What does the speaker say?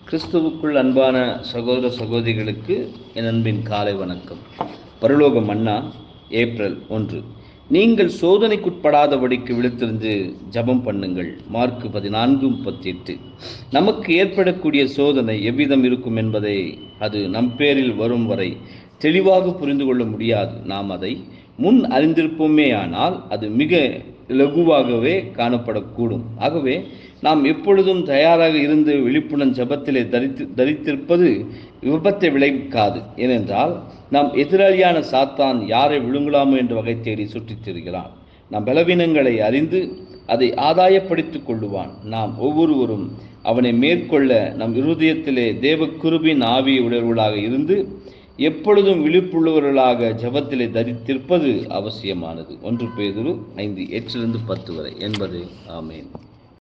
கிறிஸ்துவுக்குள் அன்பான சகோதர சகோதரிகளுக்கு என் அன்பின் காலை வணக்கம் பரலோக மன்னா ஏப்ரல் ஒன்று நீங்கள் சோதனைக்குட்படாதபடிக்கு விழித்திருந்து ஜெபம் பண்ணுங்கள் மார்க் பதினான்கு முப்பத்தி எட்டு நமக்கு ஏற்படக்கூடிய சோதனை எவ்விதம் இருக்கும் என்பதை அது நம் பேரில் வரும் வரை தெளிவாக புரிந்து கொள்ள முடியாது நாம் அதை முன் அறிந்திருப்போமே ஆனால் அது மிக இலகுவாகவே காணப்படக்கூடும் ஆகவே நாம் எப்பொழுதும் தயாராக இருந்து விழிப்புணர்வு ஜபத்திலே தரித்து தரித்திருப்பது விபத்தை விளைவிக்காது ஏனென்றால் நாம் எதிராளியான சாத்தான் யாரை விழுங்கலாமோ என்ற வகை தேடி சுற்றித் திரிகிறான் நாம் பலவீனங்களை அறிந்து அதை ஆதாயப்படுத்திக் கொள்ளுவான் நாம் ஒவ்வொருவரும் அவனை மேற்கொள்ள நம் இருதயத்திலே தேவ குருபின் ஆவி உடையவர்களாக இருந்து எப்பொழுதும் விழிப்புள்ளவர்களாக ஜபத்திலே தரித்திருப்பது அவசியமானது ஒன்று பேதுரு ஐந்து எட்டிலிருந்து பத்து வரை என்பது ஆமேன்